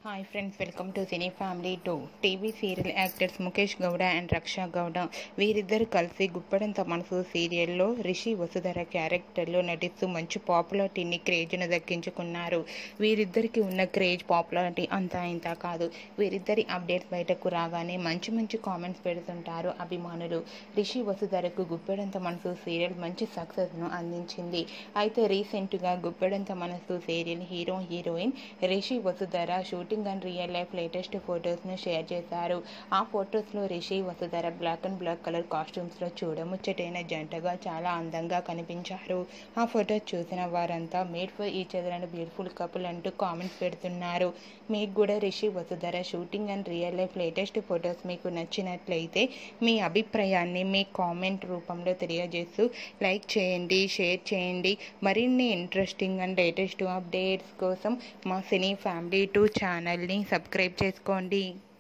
hi friends welcome to cine family two TV serial actors Mukesh Gowda and Raksha Gowda వీరిద్దరు కలిసి గుప్పడంత మనసు సీరియల్లో రిషి వసుధర క్యారెక్టర్లో నటిస్తూ మంచి పాపులారిటీని క్రేజ్ను దక్కించుకున్నారు వీరిద్దరికి ఉన్న క్రేజ్ పాపులారిటీ అంతా ఇంత కాదు వీరిద్దరి అప్డేట్స్ బయటకు రాగానే మంచి మంచి కామెంట్స్ పెడుతుంటారు అభిమానులు రిషి వసుధరకు గుప్పెడంత మనసు సీరియల్ మంచి సక్సెస్ను అందించింది అయితే రీసెంట్గా గుప్పెడంత మనసు serial hero heroine Rishi Vasudhara shooting and real life latest ఫొటోస్ను షేర్ చేశారు ఆ ఫొటోస్లో Rishi Vasudhara black and black colour కాస్ట్యూమ్స్లో చూడముచ్చటైన జంటగా చాలా అందంగా కనిపించారు ఆ ఫొటోస్ చూసిన వారంతా made for each other and beautiful couple అంటూ కామెంట్స్ పెడుతున్నారు మీకు కూడా Rishi Vasudhara shooting and real life latest photos మీకు నచ్చినట్లయితే మీ అభిప్రాయాన్ని మీ కామెంట్ రూపంలో తెలియజేస్తూ లైక్ చేయండి షేర్ చేయండి మరిన్ని ఇంట్రెస్టింగ్ అండ్ లేటెస్ట్ అప్డేట్స్ కోసం మా సినీ ఫ్యామిలీ టూ ఛానల్ని సబ్స్క్రైబ్ చేసుకోండి